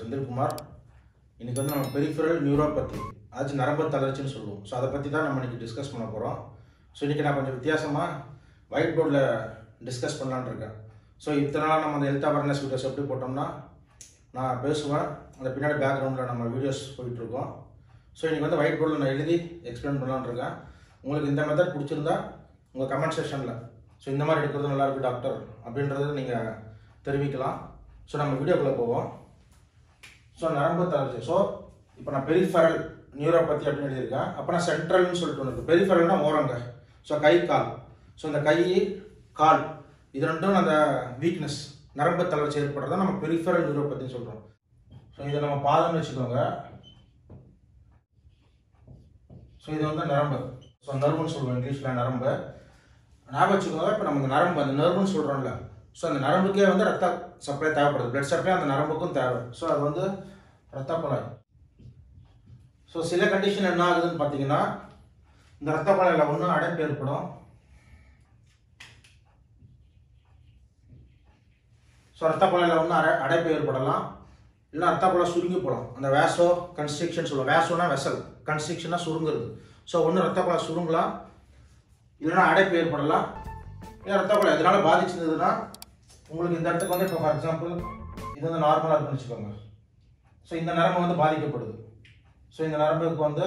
செந்தில்குமார் இன்னைக்கு வந்து நம்ம பெரிஃபரல் நியூரோபதி அதாச்சும் நரம்பு தளர்ச்சின்னு சொல்லுவோம் ஸோ அதை பற்றி தான் நம்ம இன்னைக்கு டிஸ்கஸ் பண்ண போகிறோம் ஸோ இன்றைக்கி நான் கொஞ்சம் வித்தியாசமாக ஒயிட் போர்டில் டிஸ்கஸ் பண்ணலான்னு இருக்கேன் ஸோ இத்தனை நாள் நம்ம அந்த ஹெல்த் அவேர்னஸ் வீடியோஸ் எப்படி போட்டோம்னா நான் பேசுவேன் அந்த பின்னாடி பேக்ரவுண்டில் நம்ம வீடியோஸ் போயிட்டுருக்கோம் ஸோ இன்றைக்கி வந்து ஒயிட் போர்டில் நான் எழுதி எக்ஸ்பிளைன் பண்ணலான்னு இருக்கேன் உங்களுக்கு இந்த மெத்தட் பிடிச்சிருந்தா உங்கள் கமெண்ட் செக்ஷனில் ஸோ இந்த மாதிரி எடுக்கிறது நல்லா இருக்கு டாக்டர் அப்படின்றத நீங்கள் தெரிவிக்கலாம் ஸோ நம்ம வீடியோக்குள்ளே போவோம் ஸோ நரம்பு தளர்ச்சி ஸோ இப்போ நான் பெரிஃபரல் நியூரோபதி அப்படின்னு எழுதியிருக்கேன் அப்போ நான் சென்ட்ரல்னு சொல்லிட்டு ஒன்று இருக்குது பெரிஃபரல்னா ஓரங்க ஸோ கை கால் ஸோ இந்த கை கால் இது ரெண்டும் அந்த வீக்னஸ் நரம்பு தளர்ச்சி ஏற்படுறத நம்ம பெரிஃபரல் நியூரோபதின்னு சொல்கிறோம் ஸோ இதை நம்ம பாதம்னு வச்சுக்கோங்க ஸோ இது வந்து நரம்பு ஸோ நர்வுன்னு சொல்லுவோம் இங்கிலீஷில் நரம்பு ஞாபகம் வச்சுக்கோங்க இப்போ நம்ம இந்த நரம்பு அந்த நர்வுன்னு சொல்கிறோம்ல ஸோ அந்த நரம்புக்கே வந்து ரத்த சப்ளை தேவைப்படுது பிளட் சப்ளை அந்த நரம்புக்கும் தேவை ஸோ அது வந்து ரத்த குழாய் ஸோ சில கண்டிஷன் என்ன ஆகுதுன்னு பார்த்தீங்கன்னா இந்த ரத்த குழாயில் ஒன்று அடைப்பு ஏற்படும் ஸோ ரத்த குழாயில் ஒன்று அடை அடைப்பு ஏற்படலாம் இல்லை ரத்த குழாய் சுருங்கி போகலாம் அந்த வேசோ கன்ஸ்ட்ரிக்ஷன் சொல்லுவோம் வேசோனா வெசல் கன்ஸ்ட்ரிக்ஷனாக சுருங்குறது ஸோ ஒன்று ரத்த குழாய் சுருங்கலாம் இல்லைன்னா அடைப்பு ஏற்படலாம் இல்லை ரத்த குழாய் இதனால பாதிச்சிருந்ததுன்னா உங்களுக்கு இந்த இடத்துக்கு வந்து இப்போ ஃபார் எக்ஸாம்பிள் இது வந்து நார்மலாக இருக்குன்னு வச்சுக்கோங்க ஸோ இந்த நரம்பு வந்து பாதிக்கப்படுது ஸோ இந்த நரம்புக்கு வந்து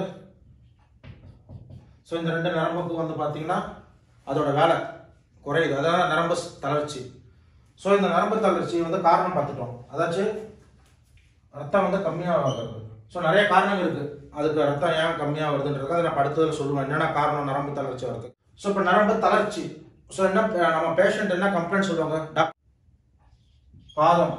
ஸோ இந்த ரெண்டு நரம்புக்கு வந்து பார்த்தீங்கன்னா அதோட வேலை குறையுது அதான் நரம்பு தளர்ச்சி ஸோ இந்த நரம்பு தளர்ச்சி வந்து காரணம் பார்த்துட்டோம் அதாச்சும் ரத்தம் வந்து கம்மியாக வருது ஸோ நிறைய காரணங்கள் இருக்குது அதுக்கு ரத்தம் ஏன் கம்மியாக வருதுன்றது அதை நான் அடுத்ததில் சொல்லுவேன் என்னென்ன காரணம் நரம்பு தளர்ச்சி வருது ஸோ இப்போ நரம்பு தளர்ச்சி ஸோ என்ன நம்ம பேஷண்ட் என்ன கம்ப்ளைண்ட் சொல்லுவாங்க டாக்டர் பாதம்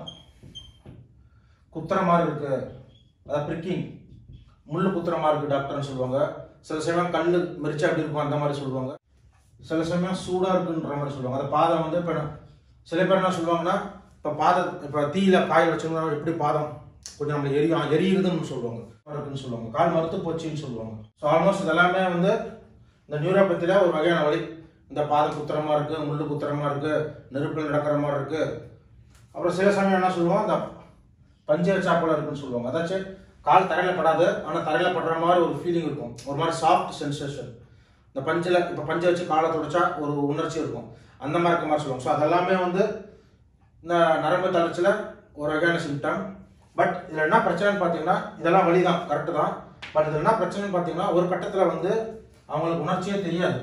குத்துற மாதிரி இருக்கு அதாவது பிரிக்கிங் முள்ளு குத்துற மாதிரி இருக்கு டாக்டர்னு சொல்லுவாங்க சில சமயம் கல் மிரிச்சா அப்படி இருக்கும் அந்த மாதிரி சொல்லுவாங்க சில சமயம் சூடாக இருக்குன்ற மாதிரி சொல்லுவாங்க அந்த பாதம் வந்து இப்போ சில பேர் என்ன சொல்லுவாங்கன்னா இப்போ பாதம் இப்போ தீயில காய வச்சோம்னா எப்படி பாதம் கொஞ்சம் நம்ம எரியும் எரியுதுன்னு சொல்லுவாங்க இருக்குன்னு சொல்லுவாங்க கால் மறுத்து போச்சுன்னு சொல்லுவாங்க ஸோ ஆல்மோஸ்ட் இதெல்லாமே வந்து இந்த நியூரோபத்தியில் ஒரு வகையான வழி இந்த பாதம் குத்துறமா இருக்கு முள்ளு குத்துறமா இருக்கு நெருப்பில் நடக்கிற மாதிரி இருக்கு அப்புறம் சில சமயம் என்ன சொல்லுவோம் அந்த பஞ்சர் சாப்பிட இருக்குன்னு சொல்லுவாங்க அதாச்சும் கால் தரையில் படாது ஆனால் தரையில் படுற மாதிரி ஒரு ஃபீலிங் இருக்கும் ஒரு மாதிரி சாஃப்ட் சென்சேஷன் இந்த பஞ்சில் இப்போ பஞ்சை வச்சு காலை துடைச்சா ஒரு உணர்ச்சி இருக்கும் அந்த மாதிரி இருக்க மாதிரி சொல்லுவாங்க ஸோ அதெல்லாமே வந்து இந்த நரம்பு தளர்ச்சியில் ஒரு வகையான சிம்டம் பட் இதில் என்ன பிரச்சனைன்னு பார்த்தீங்கன்னா இதெல்லாம் வழி தான் கரெக்டு தான் பட் இதில் என்ன பிரச்சனைன்னு பார்த்தீங்கன்னா ஒரு கட்டத்தில் வந்து அவங்களுக்கு உணர்ச்சியே தெரியாது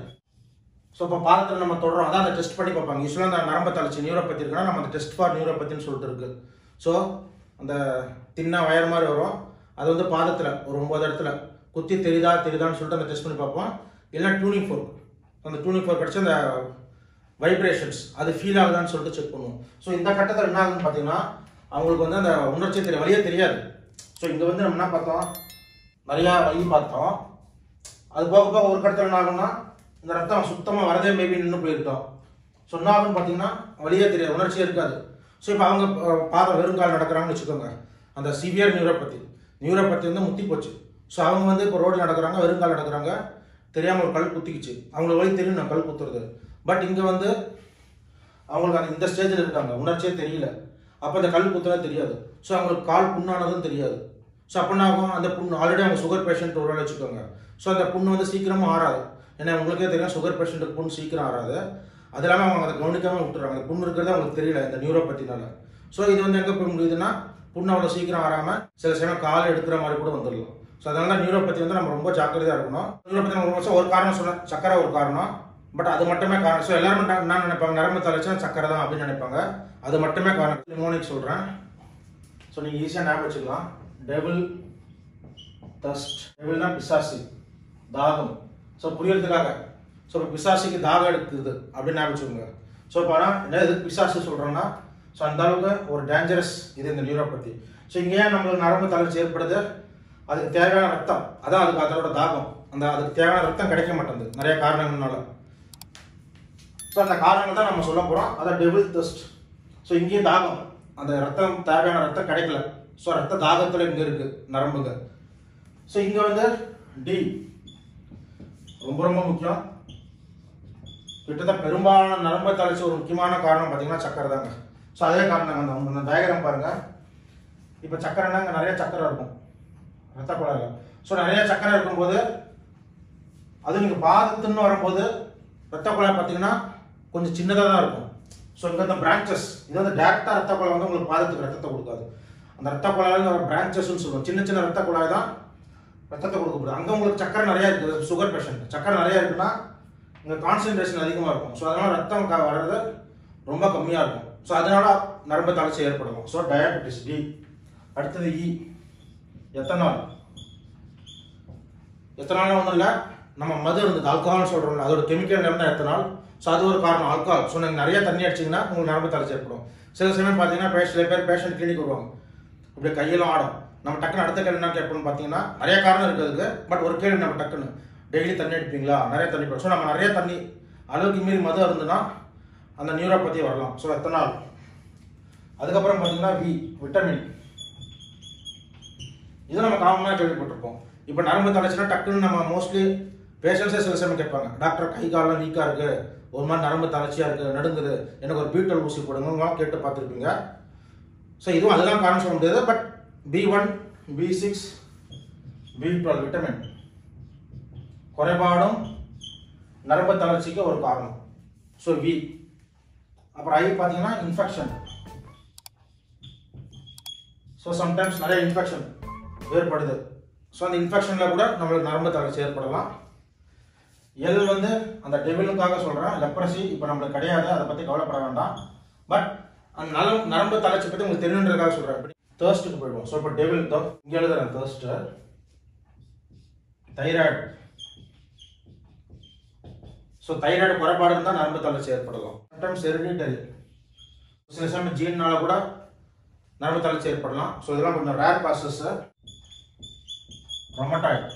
ஸோ இப்போ பாதத்தில் நம்ம தொடரும் அதான் அந்த டெஸ்ட் பண்ணி பார்ப்பாங்க யூஸ்வலாக அந்த நரம்பு தளர்ச்சி நியூரோபதி இருக்குன்னா நம்ம அந்த டெஸ்ட் ஃபார் நியூரோபத்தின்னு சொல்லிட்டு இருக்கு ஸோ அந்த தின்னா வயர் மாதிரி வரும் அது வந்து பாதத்தில் ஒரு ஒன்பது இடத்துல குத்தி தெரியுதா தெரியுதான்னு சொல்லிட்டு அந்த டெஸ்ட் பண்ணி பார்ப்போம் இல்லைன்னா டியூனிங் ஃபோர்க் அந்த டியூனிங் ஃபோர்க் அடிச்சு அந்த வைப்ரேஷன்ஸ் அது ஃபீல் ஆகுதான்னு சொல்லிட்டு செக் பண்ணுவோம் ஸோ இந்த கட்டத்தில் என்ன ஆகுதுன்னு பார்த்தீங்கன்னா அவங்களுக்கு வந்து அந்த உணர்ச்சி தெரிய வழியே தெரியாது ஸோ இங்கே வந்து நம்ம என்ன பார்த்தோம் நிறையா வழி பார்த்தோம் அது போக போக ஒரு கட்டத்தில் என்ன ஆகும்னா இந்த ரத்தம் சுத்தமாக வரதே மேபி நின்று போயிருக்கோம் ஸோ என்ன ஆகும்னு பார்த்தீங்கன்னா வழியே தெரியாது உணர்ச்சியே இருக்காது ஸோ இப்போ அவங்க அஹ், பாதம் வெறுங்கால் நடக்கிறாங்கன்னு வச்சுக்கோங்க அந்த சிவியர் நியூரோபதி நியூரோபதி வந்து முத்தி போச்சு ஸோ அவங்க வந்து இப்போ ரோடு நடக்கிறாங்க வெறுங்கால் நடக்கிறாங்க தெரியாமல் ஒரு கல் குத்திக்கிச்சு அவங்களுக்கு வழி தெரியும் நான் கல் குத்துறது பட் இங்கே வந்து அவங்களுக்கு அந்த இந்த ஸ்டேஜில் இருக்காங்க உணர்ச்சியே தெரியல அப்போ அந்த கல் குத்துறதே தெரியாது ஸோ அவங்களுக்கு கால் புண்ணானதும் தெரியாது ஸோ அப்போ என்ன ஆகும் அந்த புண்ணு ஆல்ரெடி அவங்க சுகர் பேஷண்ட் ஒரு வேளை வச்சுக்கோங்க ஸோ அந்த புண்ணு வந்து சீக்கிரமாக ஆறாது ஏன்னா உங்களுக்கே தெரியும் சுகர் பேஷண்ட்டுக்கு புண்ணு சீக்கிரம் ஆறாது அது இல்லாமல் அவங்க அதை கவனிக்காமல் விட்டுறாங்க அந்த புண்ணு இருக்கிறது அவங்களுக்கு தெரியல இந்த நியூரோபத்தினால ஸோ இது வந்து எங்கே போய் முடியுதுன்னா புண்ணு அவ்வளோ சீக்கிரம் ஆறாமல் சில சமயம் கால் எடுக்கிற மாதிரி கூட வந்துடலாம் ஸோ அதனால தான் நியூரோபதி வந்து நம்ம ரொம்ப ஜாக்கிரதையாக இருக்கணும் நியூரோபதி நம்ம ரொம்ப ஒரு காரணம் சொன்னேன் சக்கரை ஒரு காரணம் பட் அது மட்டுமே காரணம் ஸோ எல்லாரும் என்ன என்ன நினைப்பாங்க நரம்பு தலைச்சுன்னா சக்கரை தான் அப்படின்னு நினைப்பாங்க அது மட்டுமே காரணம் நிமோனிக் சொல்கிறேன் ஸோ நீங்கள் ஈஸியாக ஞாபகம் வச்சுக்கலாம் டெபிள் தஸ்ட் டெபிள்னா பிசாசி தாகம் ஸோ புரியறதுக்காக ஸோ இப்போ பிசாசிக்கு தாகம் எடுக்குது அப்படின்னு ஞாபகம் வச்சுக்கோங்க ஸோ இப்போ ஆனால் என்ன எதுக்கு பிசாசு சொல்கிறோன்னா ஸோ அந்த அளவுக்கு ஒரு டேஞ்சரஸ் இது இந்த நியூரோபதி ஸோ இங்கே ஏன் நம்மளுக்கு நரம்பு தளர்ச்சி ஏற்படுது அதுக்கு தேவையான ரத்தம் அதான் அதுக்கு அதோட தாகம் அந்த அதுக்கு தேவையான ரத்தம் கிடைக்க மாட்டேங்குது நிறைய காரணங்கள்னால ஸோ அந்த காரணங்கள் தான் நம்ம சொல்ல போகிறோம் அதான் டெபிள் தஸ்ட் ஸோ இங்கேயும் தாகம் அந்த ரத்தம் தேவையான ரத்தம் கிடைக்கல ஸோ ரத்த தாகத்தில் இங்கே இருக்குது நரம்புங்க ஸோ இங்கே வந்து டி ரொம்ப ரொம்ப முக்கியம் கிட்டத்தட்ட பெரும்பாலான நரம்பு தளர்ச்சி ஒரு முக்கியமான காரணம் பார்த்தீங்கன்னா சக்கரை தாங்க ஸோ அதே காரணம் அந்த அந்த டயக்ராம் பாருங்க இப்போ சக்கரைனா இங்கே நிறைய சக்கரை இருக்கும் ரத்த குழாயில் ஸோ நிறைய சக்கரை இருக்கும்போது அது நீங்கள் பாதத்துன்னு வரும்போது ரத்த குழாய் பார்த்தீங்கன்னா கொஞ்சம் சின்னதாக தான் இருக்கும் ஸோ இங்கே இந்த பிரான்ச்சஸ் இது வந்து டேரெக்டாக ரத்த குழாய் வந்து உங்களுக்கு பாதத்துக்கு ரத்தத்தை கொடுக்காது அந்த ரத்த குழாயில் வர பிரான்ச்சஸ்ன்னு சொல்லுவோம் சின்ன சின்ன ரத்த குழாய் தான் ரத்தத்தை கொடுக்கப்படுது அங்கே உங்களுக்கு சக்கரை நிறையா இருக்குது சுகர் பேஷண்ட் சக்கரை நிறையா இருக்குன்னா இங்கே கான்சன்ட்ரேஷன் அதிகமாக இருக்கும் ஸோ அதனால் ரத்தம் க- வர்றது ரொம்ப கம்மியாக இருக்கும் ஸோ அதனால நரம்பு தளர்ச்சி ஏற்படும் ஸோ டயபெட்டிஸ் டி அடுத்தது இ எத்தனால் எத்தனாலும் ஒன்றும் இல்லை நம்ம மது இருந்தது ஆல்கஹால் சொல்கிறோம்ல அதோட கெமிக்கல் நேம் தான் எத்தனால் ஸோ அது ஒரு காரணம் ஆல்கஹால் ஸோ நீங்கள் நிறைய தண்ணி அடிச்சிங்கன்னா உங்களுக்கு நரம்பு தளர்ச்சி ஏற்படும் சில சமயம் பார்த்தீங்கன்னா பேஷ- சில பேர் பேஷண்ட் கிளினிக் வருவாங்க இப்படி கையெல்லாம் ஆடும் நம்ம டக்குன்னு அடுத்த கேள்வி என்ன கேட்போம்னு பார்த்தீங்கன்னா நிறைய காரணம் இருக்குது அதுக்கு பட் ஒரு கேள்வி நம்ம டக்குன்னு டெய்லி தண்ணி அடிப்பீங்களா நிறைய தண்ணி ஸோ நம்ம நிறைய தண்ணி அளவுக்கு மீறி மது இருந்துன்னா அந்த நியூரோபதி வரலாம் ஸோ எத்தனால் அதுக்கப்புறம் பார்த்தீங்கன்னா வி விட்டமின் இது நம்ம காமனாக கேள்விப்பட்டிருப்போம் இப்போ நரம்பு தளர்ச்சினா டக்குன்னு நம்ம மோஸ்ட்லி பேஷண்ட்ஸே சில சமயம் கேட்பாங்க டாக்டர் கை காலெல்லாம் வீக்காக இருக்கு ஒரு மாதிரி நரம்பு தளர்ச்சியாக இருக்கு நடுங்குது எனக்கு ஒரு பீட்டல் ஊசி போடுங்க கேட்டு பார்த்துருப்பீங்க ஸோ இதுவும் அதெல்லாம் காரணம் சொல்ல முடியாது but B one B six B twelve vitamin குறைபாடும் நரம்பு தளர்ச்சிக்கு ஒரு காரணம் ஸோ வி அப்புறம் ஐ பார்த்தீங்கன்னா இன்ஃபெக்ஷன் ஸோ சம்டைம்ஸ் நிறைய இன்ஃபெக்ஷன் ஏற்படுது ஸோ அந்த இன்ஃபெக்ஷனில் கூட நம்மளுக்கு நரம்பு தளர்ச்சி ஏற்படலாம் எல் வந்து அந்த டெவிலுக்காக சொல்கிறேன் லெப்ரசி இப்போ நம்மளுக்கு கிடையாது அதை பற்றி கவலைப்பட வேண்டாம் பட் அந்த நலம் நரம்பு தளர்ச்சி பற்றி உங்களுக்கு தெரியுன்றதுக்காக சொல்கிறேன் தேர்ஸ்ட்டுக்கு போயிடுவோம் ஸோ இப்போ டெவில் இங்கே எழுதுறேன் தேர்ஸ்ட்டு தைராய்டு ஸோ தைராய்டு குறைபாடு இருந்தால் நரம்பு தளர்ச்சி ஏற்படலாம் சம்டைம்ஸ் ஹெரிடிட்டரி சில சமயம் ஜீன்னால கூட நரம்பு தளர்ச்சி ஏற்படலாம் ஸோ இதெல்லாம் கொஞ்சம் ரேர் காசஸ் ரொமட்டாய்டு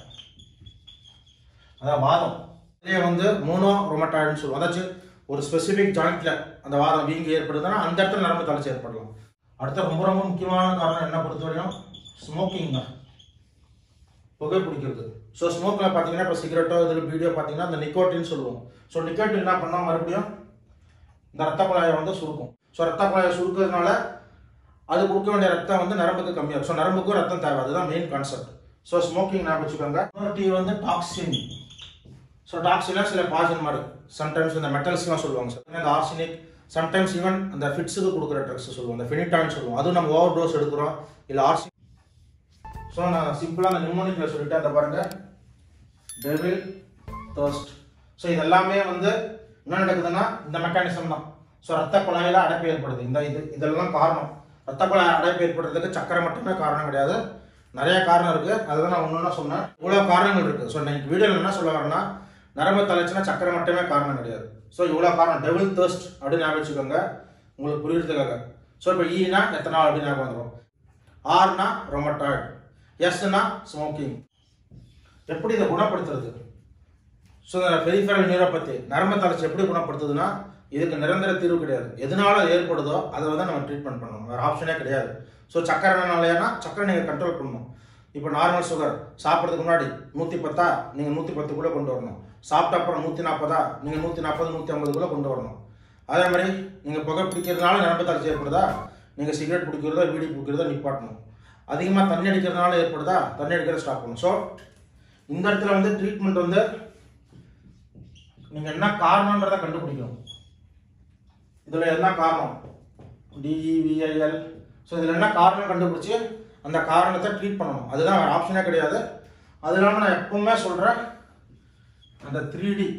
அதான் வாதம் இதுலேயே வந்து மோனோ ரொமட்டாய்டுன்னு சொல்லுவோம் அதாச்சும் ஒரு ஸ்பெசிஃபிக் ஜாயிண்ட்ல அந்த வாதம் வீங்கி ஏற்படுதுன்னா அந்த இடத்துல நரம்பு தளர்ச்சி ஏற்படலாம் அடுத்த ரொம்ப ரொம்ப முக்கியமான காரணம் என்ன பொறுத்தவரையும் ஸ்மோக்கிங் தான் புகை பிடிக்கிறது ஸோ ஸ்மோக்கில் பார்த்தீங்கன்னா இப்போ சிகரெட்டோ இதில் வீடியோ பார்த்தீங்கன்னா அந்த நிக்கோட்டின்னு சொல்லுவோம் ஸோ நிக்கோட்டின் என்ன பண்ணால் மறுபடியும் இந்த ரத்த குழாயை வந்து சுருக்கும் ஸோ ரத்த குழாயை சுருக்கிறதுனால அது கொடுக்க வேண்டிய ரத்தம் வந்து நரம்புக்கு கம்மியாகும் ஸோ நரம்புக்கும் ரத்தம் தேவை அதுதான் மெயின் கான்செப்ட் ஸோ ஸ்மோக்கிங் ஞாபகம் வச்சுக்கோங்க இன்னொரு டீ வந்து டாக்ஸின் ஸோ டாக்ஸினா சில பாய்சன் மாதிரி சம்டைம்ஸ் இந்த மெட்டல்ஸ்லாம் சொல்லுவாங்க சார் இந்த ஆர்சினிக் சம்டைம்ஸ் ஈவன் அந்த ஃபிட்ஸுக்கு கொடுக்குற ட்ரக்ஸ் சொல்லுவோம் அந்த ஃபினிட்டான் சொல்லுவோம் அதுவும் நம்ம ஓவர் டோஸ் எடுக்கிறோம் இல்லை ஆர்சி ஸோ நான் சிம்பிளாக அந்த நிமோனிக்கில் சொல்லிட்டேன் அந்த பாருங்க டெவில் தர்ஸ்ட் ஸோ இது எல்லாமே வந்து என்ன நடக்குதுன்னா இந்த மெக்கானிசம் தான் ஸோ ரத்த குழாயில் அடைப்பு ஏற்படுது இந்த இது இதெல்லாம் காரணம் ரத்த குழாய் அடைப்பு ஏற்படுறதுக்கு சக்கரை மட்டுமே காரணம் கிடையாது நிறைய காரணம் இருக்கு அதுதான் நான் ஒன்று சொன்னேன் இவ்வளோ காரணங்கள் இருக்கு ஸோ இன்னைக்கு வீடியோவில் என்ன சொல்ல வரேன்னா நரம்பு தலைச்சுன்னா சக்கரை மட்டுமே காரணம் கிடையாது ஸோ இவ்வளோ காரணம் டெவில் தர்ஸ்ட் அப்படின்னு ஞாபகம் வச்சுக்கோங்க உங்களுக்கு புரியுறதுக்காக ஸோ இப்போ ஈனா எத்தனை நாள் அப்படின்னு ஞாபகம் வந்துடும் ஆர்னா ரொமட்டாய்டு எஸ்னா ஸ்மோக்கிங் எப்படி இதை குணப்படுத்துறது ஸோ இந்த பெரிஃபரல் நியூரோபதி நரம்பு தளர்ச்சி எப்படி குணப்படுத்துதுன்னா இதுக்கு நிரந்தர தீர்வு கிடையாது எதனால ஏற்படுதோ அதை வந்து நம்ம ட்ரீட்மெண்ட் பண்ணணும் வேறு ஆப்ஷனே கிடையாது ஸோ சக்கரைனாலேனா சக்கரை நீங்கள் கண்ட்ரோல் பண்ணணும் இப்போ நார்மல் சுகர் சாப்பிட்றதுக்கு முன்னாடி நூற்றி பத்தா நீங்கள் நூற்றி பத்துக்குள்ளே கொண்டு வரணும் சாப்பிட்ட அப்புறம் நூற்றி நாற்பதா நீங்கள் நூற்றி நாற்பது நூற்றி ஐம்பதுக்குள்ளே கொண்டு வரணும் அதே மாதிரி நீங்கள் புகை பிடிக்கிறதுனால நரம்பு தளர்ச்சி ஏற்படுதா நீங்கள் சிகரெட் பிடிக்கிறதோ வீடி பிடிக்கிறதோ நிப்பாட்டணும் அதிகமாக தண்ணி அடிக்கிறதுனால ஏற்படுதா தண்ணி அடிக்கிறத ஸ்டாப் பண்ணணும் ஸோ இந்த இடத்துல வந்து ட்ரீட்மெண்ட் வந்து நீங்கள் என்ன காரணன்றதை கண்டுபிடிக்கணும் இதில் என்ன காரணம் டிஇவிஐஎல் ஸோ இதில் என்ன காரணம் கண்டுபிடிச்சி அந்த காரணத்தை ட்ரீட் பண்ணணும் அதுதான் வேறு ஆப்ஷனே கிடையாது அது இல்லாமல் நான் எப்பவுமே சொல்கிறேன் அந்த three D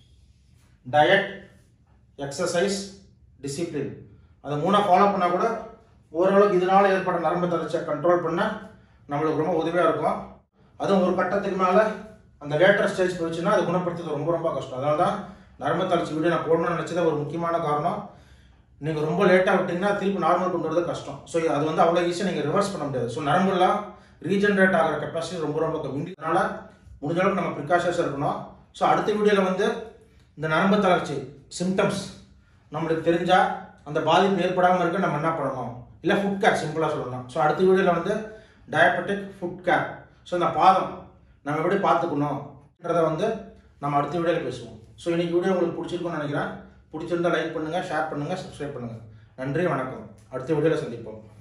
diet exercise discipline அதை மூணாக ஃபாலோ பண்ணால் கூட ஓரளவுக்கு இதனால் ஏற்பட்ட நரம்பு தளர்ச்சியை கண்ட்ரோல் பண்ண நம்மளுக்கு ரொம்ப உதவியாக இருக்கும் அதுவும் ஒரு கட்டத்துக்கு மேலே அந்த லேட்டர் ஸ்டேஜ் போயிடுச்சுன்னா அது குணப்படுத்துறது ரொம்ப ரொம்ப கஷ்டம் அதனால தான் நரம்பு தளர்ச்சி வீடியோ நான் போடணும்னு நினச்சது ஒரு முக்கியமான காரணம் நீங்கள் ரொம்ப லேட்டாக விட்டீங்கன்னா திருப்பி நார்மல் கொண்டு வரது கஷ்டம் ஸோ அது வந்து அவ்வளோ ஈஸியாக நீங்கள் ரிவர்ஸ் பண்ண முடியாது ஸோ நரம்புலாம் ரீஜென்ரேட் ஆகிற கெப்பாசிட்டி ரொம்ப ரொம்ப கம்மி அதனால் முடிஞ்ச அளவுக்கு நம்ம ப்ரிகாஷன்ஸ் இருக்கணும் ஸோ அடுத்த வீடியோவில் வந்து இந்த நரம்பு தளர்ச்சி சிம்டம்ஸ் நம்மளுக்கு தெரிஞ்சால் அந்த பாதிப்பு ஏற்படாமல் இருக்க நம்ம என்ன பண்ணணும் இல்லை ஃபுட் கேர் சிம்பிளாக சொல்லணும் ஸோ அடுத்த வீடியோவில் வந்து டயபெட்டிக் ஃபுட் கேர் ஸோ இந்த பாதம் நம்ம எப்படி பார்த்துக்கணும்ன்றதை வந்து நம்ம அடுத்த வீடியோவில் பேசுவோம் ஸோ இன்னைக்கு வீடியோ உங்களுக்கு பிடிச்சிருக்கும்னு நினைக்கிறேன் பிடிச்சிருந்தா லைக் பண்ணுங்கள் ஷேர் பண்ணுங்கள் சப்ஸ்கிரைப் பண்ணுங்கள் நன்றி வணக்கம் அடுத்த வீடியோவில் சந்திப்போம்